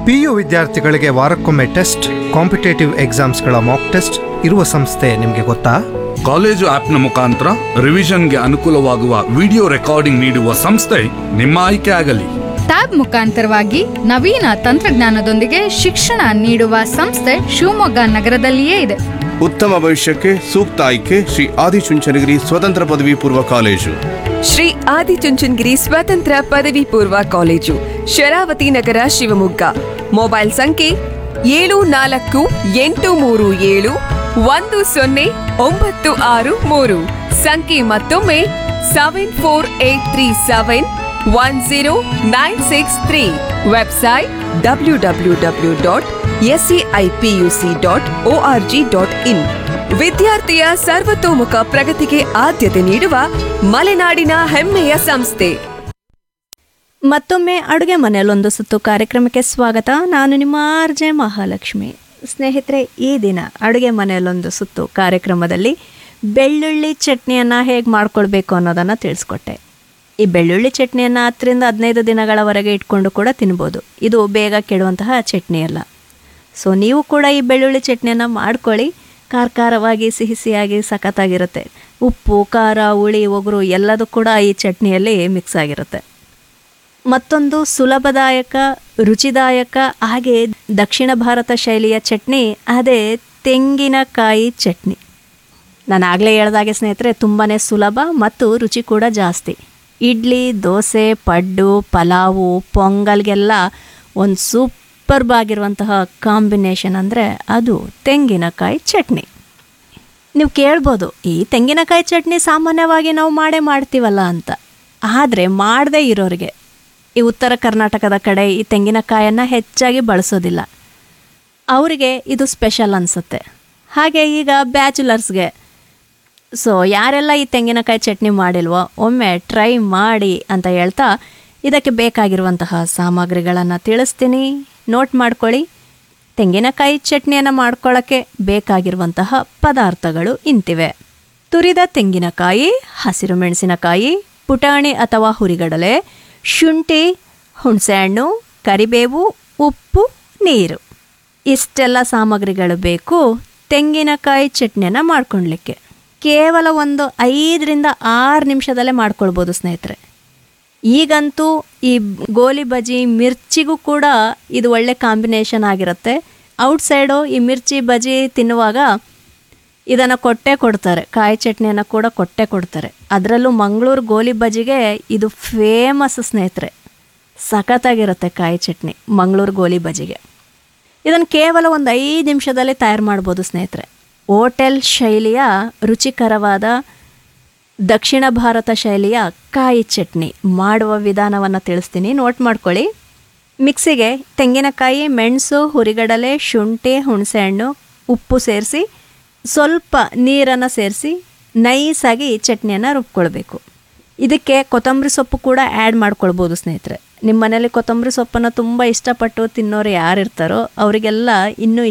P U ವಿದ್ಯಾರ್ಥಿಗಳಿಗೆ ವಾರಕ್ಕೊಮ್ಮೆ test competitive ಎಕ್ಸಾಮ್ಸ್ಗಳ ಮಾಕ್ ಟೆಸ್ಟ್ ಇರುವ ಸಂಸ್ಥೆ ನಿಮಗೆ ಗೊತ್ತಾ ಕಾಲೇಜು ಆಪ್ನ ಮುಖಾಂತರ ರಿವಿಷನ್ಗೆ ಅನುಕೂಲವಾಗುವ ವಿಡಿಯೋ ರೆಕಾರ್ಡಿಂಗ್ ನೀಡುವ ಸಂಸ್ಥೆ ನಿಮ್ಮ ಆಯ್ಕೆ ಆಗಲಿ ಟ್ಯಾಬ್ ಮುಖಾಂತರವಾಗಿ ನವೀನ ತಂತ್ರಜ್ಞಾನದೊಂದಿಗೆ ಶಿಕ್ಷಣ ನೀಡುವ ಸಂಸ್ಥೆ ಶಿವಮೊಗ್ಗ ನಗರದಲ್ಲಿಯೇ ಇದೆ ಉತ್ತಮ ಭವಿಷ್ಯಕ್ಕೆ ಸೂಕ್ತ ಆಯ್ಕೆ ಶ್ರೀ ಆದಿಚುಂಚನಗಿರಿ ಸ್ವತಂತ್ರ ಪದವಿ ಪೂರ್ವ ಕಾಲೇಜು ಶ್ರೀ ಆದಿಚುಂಚನಗಿರಿ ಸ್ವತಂತ್ರ ಪದವಿ ಪೂರ್ವ ಕಾಲೇಜು ಶರಾವತಿ ನಗರ ಶಿವಮೊಗ್ಗ ಮೊಬೈಲ್ ಸಂಖ್ಯೆ ಏಳು ನಾಲ್ಕು ಎಂಟು ಮೂರು ಏಳು ಒಂದು ಸೊನ್ನೆ ಒಂಬತ್ತು ಆರು ಮೂರು ಸಂಖ್ಯೆ ಮತ್ತೊಮ್ಮೆ seven four eight three seven one zero nine six three website W W W dot SCIPUC dot O R G dot in ವಿದ್ಯಾರ್ಥಿಯ ಸರ್ವತೋಮುಖ ಪ್ರಗತಿಗೆ ಆದ್ಯತೆ ನೀಡುವ ಮಲೆನಾಡಿನ ಹೆಮ್ಮೆಯ ಸಂಸ್ಥೆ ಮತ್ತೊಮ್ಮೆ ಅಡುಗೆ ಮನೆಯಲ್ಲೊಂದು ಸುತ್ತು ಕಾರ್ಯಕ್ರಮಕ್ಕೆ ಸ್ವಾಗತ ನಾನು ನಿಮ್ಮ ಆರ್ ಜೆ ಮಹಾಲಕ್ಷ್ಮಿ ಸ್ನೇಹಿತರೆ ಈ ದಿನ ಅಡುಗೆ ಮನೆಯಲ್ಲೊಂದು ಸುತ್ತು ಕಾರ್ಯಕ್ರಮದಲ್ಲಿ ಬೆಳ್ಳುಳ್ಳಿ ಚಟ್ನಿಯನ್ನು ಹೇಗೆ ಮಾಡ್ಕೊಳ್ಬೇಕು ಅನ್ನೋದನ್ನು ತಿಳಿಸ್ಕೊಟ್ಟೆ ಈ ಬೆಳ್ಳುಳ್ಳಿ ಚಟ್ನಿಯನ್ನು ಹತ್ತರಿಂದ ಹದಿನೈದು ದಿನಗಳವರೆಗೆ ಇಟ್ಕೊಂಡು ಕೂಡ ತಿನ್ಬೋದು ಇದು ಬೇಗ ಕೆಡುವಂತಹ ಚಟ್ನಿ ಅಲ್ಲ ಸೊ ನೀವು ಕೂಡ ಈ ಬೆಳ್ಳುಳ್ಳಿ ಚಟ್ನಿಯನ್ನು ಮಾಡ್ಕೊಳ್ಳಿ ಖಾರ ಖಾರವಾಗಿ ಸಿಹಿ ಸಿಹಿಯಾಗಿ ಸಖತ್ತಾಗಿರುತ್ತೆ ಉಪ್ಪು ಖಾರ ಹುಳಿ ಒಗರು ಎಲ್ಲದೂ ಕೂಡ ಈ ಚಟ್ನಿಯಲ್ಲಿ ಮಿಕ್ಸ್ ಆಗಿರುತ್ತೆ ಮತ್ತೊಂದು ಸುಲಭದಾಯಕ ರುಚಿದಾಯಕ ಹಾಗೆ ದಕ್ಷಿಣ ಭಾರತ ಶೈಲಿಯ ಚಟ್ನಿ ಅದೇ ತೆಂಗಿನಕಾಯಿ ಚಟ್ನಿ ನಾನು ಆಗಲೇ ಹೇಳ್ದಾಗೆ ಸ್ನೇಹಿತರೆ ತುಂಬಾ ಸುಲಭ ಮತ್ತು ರುಚಿ ಕೂಡ ಜಾಸ್ತಿ ಇಡ್ಲಿ ದೋಸೆ ಪಡ್ಡು ಪಲಾವು ಪೊಂಗಲ್ಗೆಲ್ಲ ಒಂದು ಸೂಪರ್ಬ್ ಆಗಿರುವಂತಹ ಕಾಂಬಿನೇಷನ್ ಅಂದರೆ ಅದು ತೆಂಗಿನಕಾಯಿ ಚಟ್ನಿ ನೀವು ಕೇಳ್ಬೋದು ಈ ತೆಂಗಿನಕಾಯಿ ಚಟ್ನಿ ಸಾಮಾನ್ಯವಾಗಿ ನಾವು ಮಾಡೇ ಮಾಡ್ತೀವಲ್ಲ ಅಂತ ಆದರೆ ಮಾಡದೇ ಇರೋರಿಗೆ ಈ ಉತ್ತರ ಕರ್ನಾಟಕದ ಕಡೆ ಈ ತೆಂಗಿನಕಾಯನ್ನು ಹೆಚ್ಚಾಗಿ ಬಳಸೋದಿಲ್ಲ ಅವರಿಗೆ ಇದು ಸ್ಪೆಷಲ್ ಅನಿಸುತ್ತೆ ಹಾಗೆ ಈಗ ಬ್ಯಾಚುಲರ್ಸ್ಗೆ ಸೊ ಯಾರೆಲ್ಲ ಈ ತೆಂಗಿನಕಾಯಿ ಚಟ್ನಿ ಮಾಡಿಲ್ವೋ ಒಮ್ಮೆ ಟ್ರೈ ಮಾಡಿ ಅಂತ ಹೇಳ್ತಾ ಇದಕ್ಕೆ ಬೇಕಾಗಿರುವಂತಹ ಸಾಮಗ್ರಿಗಳನ್ನು ತಿಳಿಸ್ತೀನಿ ನೋಟ್ ಮಾಡ್ಕೊಳ್ಳಿ ತೆಂಗಿನಕಾಯಿ ಚಟ್ನಿಯನ್ನು ಮಾಡ್ಕೊಳ್ಳೋಕ್ಕೆ ಬೇಕಾಗಿರುವಂತಹ ಪದಾರ್ಥಗಳು ಇಂತಿವೆ ತುರಿದ ತೆಂಗಿನಕಾಯಿ ಹಸಿರು ಮೆಣಸಿನಕಾಯಿ ಪುಟಾಣಿ ಅಥವಾ ಹುರಿಗಡಲೆ ಶುಂಠಿ ಹುಣಸೆಹಣ್ಣು ಕರಿಬೇವು ಉಪ್ಪು ನೀರು ಇಷ್ಟೆಲ್ಲ ಸಾಮಗ್ರಿಗಳು ಬೇಕು ತೆಂಗಿನಕಾಯಿ ಚಟ್ನಿಯನ್ನು ಮಾಡ್ಕೊಳ್ಲಿಕ್ಕೆ ಕೇವಲ ಒಂದು ಐದರಿಂದ ಆರು ನಿಮಿಷದಲ್ಲೇ ಮಾಡ್ಕೊಳ್ಬೋದು ಸ್ನೇಹಿತರೆ ಈಗಂತೂ ಈ ಗೋಲಿ ಬಜಿ ಮಿರ್ಚಿಗೂ ಕೂಡ ಇದು ಒಳ್ಳೆ ಕಾಂಬಿನೇಷನ್ ಆಗಿರುತ್ತೆ ಔಟ್ಸೈಡು ಈ ಮಿರ್ಚಿ ಬಜಿ ತಿನ್ನುವಾಗ ಇದನ್ನು ಕೊಟ್ಟೆ ಕೊಡ್ತಾರೆ ಕಾಯಿ ಚಟ್ನಿಯನ್ನು ಕೂಡ ಕೊಟ್ಟೆ ಕೊಡ್ತಾರೆ ಅದರಲ್ಲೂ ಮಂಗಳೂರು ಗೋಲಿ ಬಜಿಗೆ ಇದು ಫೇಮಸ್ ಸ್ನೇಹಿತರೆ ಸಖತ್ತಾಗಿರುತ್ತೆ ಕಾಯಿ ಚಟ್ನಿ ಮಂಗಳೂರು ಗೋಲಿ ಬಜಿಗೆ ಇದನ್ನು ಕೇವಲ ಒಂದು ಐದು ನಿಮಿಷದಲ್ಲೇ ತಯಾರು ಮಾಡ್ಬೋದು ಸ್ನೇಹಿತರೆ ಹೋಟೆಲ್ ಶೈಲಿಯ ರುಚಿಕರವಾದ ದಕ್ಷಿಣ ಭಾರತ ಶೈಲಿಯ ಕಾಯಿ ಚಟ್ನಿ ಮಾಡುವ ವಿಧಾನವನ್ನು ತಿಳಿಸ್ತೀನಿ ನೋಟ್ ಮಾಡ್ಕೊಳ್ಳಿ ಮಿಕ್ಸಿಗೆ ತೆಂಗಿನಕಾಯಿ ಮೆಣಸು ಹುರಿಗಡಲೆ ಶುಂಠಿ ಹುಣಸೆಹಣ್ಣು ಉಪ್ಪು ಸೇರಿಸಿ ಸ್ವಲ್ಪ ನೀರನ್ನು ಸೇರಿಸಿ ನೈಸಾಗಿ ಈ ಚಟ್ನಿಯನ್ನು ರುಬ್ಕೊಳ್ಬೇಕು ಇದಕ್ಕೆ ಕೊತ್ತಂಬರಿ ಸೊಪ್ಪು ಕೂಡ ಆ್ಯಡ್ ಮಾಡ್ಕೊಳ್ಬೋದು ಸ್ನೇಹಿತರೆ ನಿಮ್ಮ ಮನೇಲಿ ಕೊತ್ತಂಬರಿ ಸೊಪ್ಪನ್ನು ತುಂಬ ಇಷ್ಟಪಟ್ಟು ತಿನ್ನೋರು ಯಾರಿರ್ತಾರೋ ಅವರಿಗೆಲ್ಲ ಇನ್ನೂ